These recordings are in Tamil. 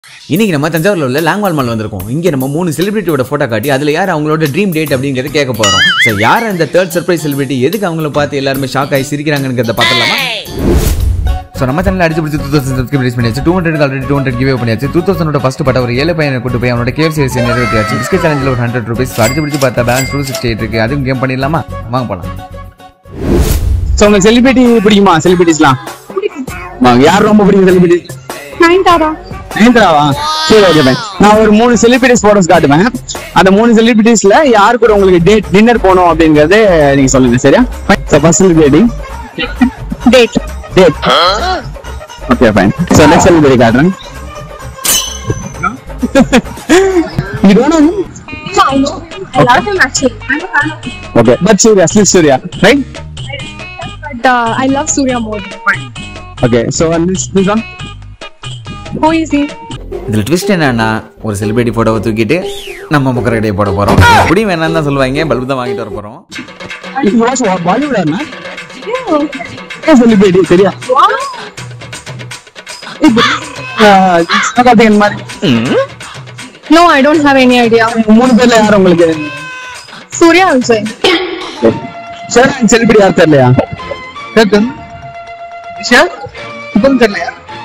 இன்னைக்கு நம்ம தஞ்சாவூர்ல உள்ள லாங்வால் மால் வந்திருக்கோம் இங்க நம்ம மூணு செலிபிரிட்டியோட போட்டோ காட்டி அதுல யார் அவங்களோட ட்ரீம் டேட் அப்படிங்கறத கேட்க போறோம் ஸோ யார் அந்த தேர்ட் சர்ப்ரைஸ் செலிபிரிட்டி எதுக்கு அவங்கள பார்த்து எல்லாருமே ஷாக் ஆகி சிரிக்கிறாங்கிறத பார்த்துலாமா ஸோ நம்ம சேனல் அடிச்சு பிடிச்சி டூ தௌசண்ட் சப்ஸ்கிரைபர்ஸ் பண்ணியாச்சு two hundred already two hundred giveaway பண்ணியாச்சு டூ தௌசண்டோட ஃபஸ்ட் பட்ட ஒரு ஏழை பையனை கூட்டு போய் அவனோட கேஎஃப் சேல்ஸ் நிறைவேற்றியாச்சு பிஸ்கட் சேலஞ்சில் ஒரு ஹண்ட்ரட் ருபீஸ் அடிச்சு பிடிச்சி பார்த்தா பேலன்ஸ் டூ சிக்ஸ்டி எயிட் இருக்கு அதுவும் கேம் பண்ணிடலாமா வாங்க போலாம் சோ உங்களுக்கு செலிபிரிட்டி பிடிக்குமா செலிபிரிட்டிஸ்லாம் யார் ரொம்ப பிடிக்கும் செலிபிரிட்டி நயன்தாரா நயன்தாராவா சரி ஓகே பை நான் ஒரு மூணு செலிபிரிட்டிஸ் போட்டோஸ் காட்டுவேன் அந்த மூணு செலிபிரிட்டிஸ்ல யாரு கூட உங்களுக்கு டேட் டின்னர் போகணும் அப்படிங்கறது நீங்க சொல்லுங்க சரியா so first celebrity date date okay fine so next celebrity காட்டுறேன் You don't know him? I know. I love him actually. I'm a fan of him. Okay, but Surya, still Surya, right? But uh, I love Surya more. Okay, so and this this one? Who is he? இதில் ட்விஸ்ட் என்னன்னா ஒரு செலிபிரிட்டி போட்டோவை தூக்கிட்டு நம்ம முக்கர கடையை போட போறோம் இப்படி வேணாம் தான் சொல்லுவாங்க பல்பு தான் வாங்கிட்டு வர போறோம் You watch what Bollywood or not? Yeah, celebrity, சரியா? Uh, சிவகார்த்திகேயன் மாதிரி No, I don't have any idea. மூணு பேர்ல யார் உங்களுக்கு Surya also. சரி செலிபிரிட்டி யார் தெரியலையா கேட்கும் விஷயா இப்போ தெரியலையா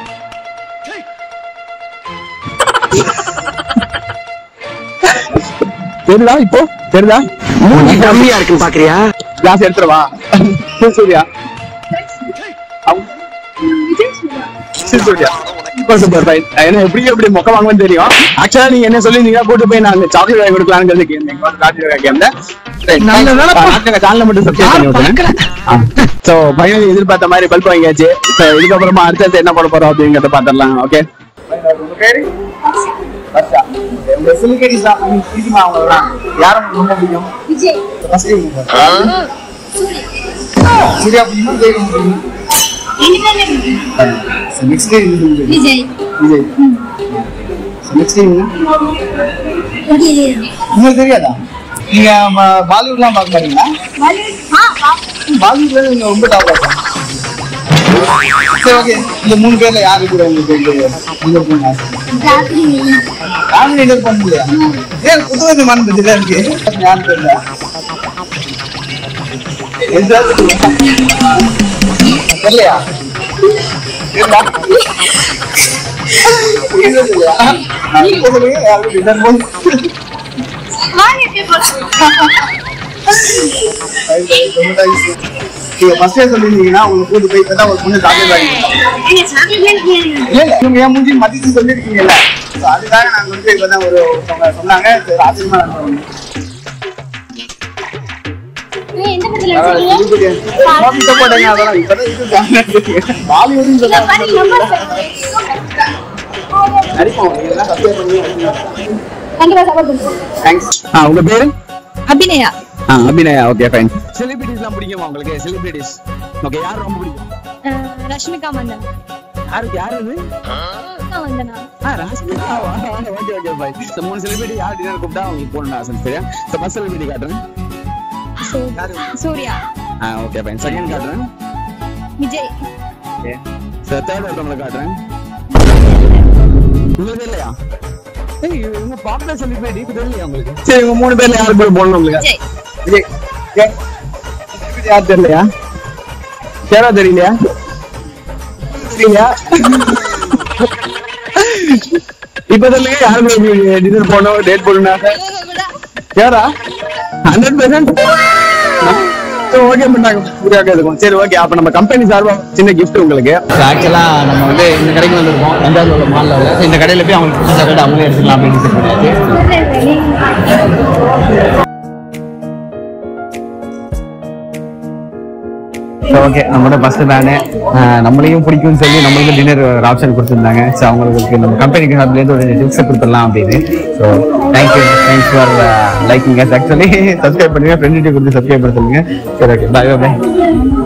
தெரியுதா இப்போ தெரியுதா மூணு கம்மியா இருக்கு பாக்குறியா கிளாஸ் எடுத்துருவா சூர்யா அவங்க- சரி, சூர்யா சூப்பர் சூப்பர் ஃபைன் ஏன்னா எப்படி எப்படி மொக்க வாங்குவேன்னு தெரியும் ஆக்சுவலா நீங்க என்ன சொல்லிருந்தீங்க கூட்டு போய் நான் சாக்லேட் வாங்கி கொடுக்கலாம்னு கேட்டேன் காட்டி கேட்டேன் சேனல்ல மட்டும் சப்ஸ்கிரைப் பண்ணி விட்டுருங்க சோ ஃபைனலி எதிர்பார்த்த மாதிரி பல்ப் வாங்கியாச்சு சோ இதுக்கப்புறமா அடுத்தது என்ன பண்ண போறோம் அப்படிங்கறத பாத்திரலாம் ஓகே யாரும் ரொம்ப பிடிக்கும் Vijay. சூர்யா பிடிக்கும் ஜெயம் பிடிக்கும் next day Vijay. Vijay next day உங்களுக்கு தெரியாதா நீங்க ம- பாலிவுட்லாம் பார்க்க மாட்டீங்களா பாலிவுட்ல நீங்க ரொம்ப டாப் சரி ஓகே இந்த மூணு பேர்ல யாரு கூட உங்களுக்கு டின்னர் பண்ண யாரும் டின்னர் பண்ண முடியா ஏன் புது விதமான பதிலா இருக்கு யாரும் தெரியல எதாவது தெரியலையா தெரியல தெரியலையா நான் இப்ப சொல்லுங்க யாரும் டின்னர் பண்ண நீங்க ஃபர்ஸ்டே சொல்லிருந்தீங்கன்னா உங்களுக்கு கூட்டு போய் இப்பதான் ஒரு பொண்ணு சாப்பிட்டு வாங்கி இல்ல இல்ல இவங்க என் மூஞ்சி மதிச்சு சொல்லிருக்கீங்கல்ல So, அதுக்காக நாங்க வந்து இப்பதான் ஒரு ஒருத்தவங்க சொன்னாங்க சரி, ஆச்சரியமா நான் சொன்னேன். பரவாயில்ல, திருப்பதி. சும்மா பிட்ட போட்டேங்க, அதெல்லாம் இப்பதான் இது தாங்க. பாலிவுட்னு சொன்னாங்க. நடிப்போம் இதெல்லாம் சப்ஸ்கிரைப் பண்ணி தேங்க்ஸ் ஆ உங்க பேரு அபிநயா ஆ அபிநயா ஓகே ஃபைன் செலிபிரிட்டிஸ்லாம் பிடிக்குமா உங்களுக்கு செலிபிரிட்டிஸ் ஓகே யார் ரொம்ப பிடிக்கும் ரஷ்மிகா மந்தன் யாருக்கு யாரு இது ரஷ்மிகா மந்தனா ஆ ராஷ்மிகா ஓகே ஓகே பை இந்த மூணு செலிபிரிட்டி யார் டின்னர் கூப்பிட்டா உங்களுக்கு போகணும்னு ஆசை சரியா ஸோ ஃபர்ஸ்ட் செலிபிரிட்டி காட்டுறேன் சூர்யா ஆ ஓகே ஃபைன் செகண்ட் காட்டுறேன் விஜய் ஓகே ஸோ தேர்ட் ஒருத்தவங்களை காட்டுறேன் உங்களுக்கு இல்லையா ஏய் இவங்க பாப்புலர் செலிபிரிட்டி இப்போ தெரியலையா உங்களுக்கு சரி இவங்க மூணு பேர்ல யார் கூட போகணும் உங்களுக்கு விஜய் விஜய் ஓகே செலிபிரிட்டி யார் தெரியலையா யாரா தெரியலையா தெரியலையா இப்ப சொல்லுங்க யாருக்கு டின்னர் போனோம் டேட் போடணும் யாரா ஹண்ட்ரட் பெர்சன்ட் ஓகே பண்ணாங்க புரியாக்க இருக்கும் சரி ஓகே அப்ப நம்ம கம்பெனி சார்பா சின்ன கிஃப்ட் உங்களுக்கு ஆக்சுவலா நம்ம வந்து இந்த கடைக்கு வந்திருக்கோம் தஞ்சாவூர் உள்ள மால்ல உள்ள இந்த கடையில போய் அவங்களுக்கு பிடிச்ச சாக்லேட் அவங்களே எடுத்துக்கலாம் அப்படின்னு சொல்லி ஓகே நம்மளோட ஃபர்ஸ்ட் பேனு நம்மளையும் பிடிக்கும்னு சொல்லி நம்மளுக்கு டின்னர் ஒரு ஆப்ஷன் கொடுத்துருந்தாங்க ஸோ அவங்களுக்கு நம்ம கம்பெனிக்கு சார்பிலேருந்து ஒரு டிப்ஸை கொடுத்துடலாம் அப்படின்னு so thank you thanks for liking actually subscribe பண்ணுங்க ஃப்ரெண்ட் கொடுத்து சப்ஸ்கிரைப் பண்ண சொல்லுங்க சரி ஓகே பாய் பாய்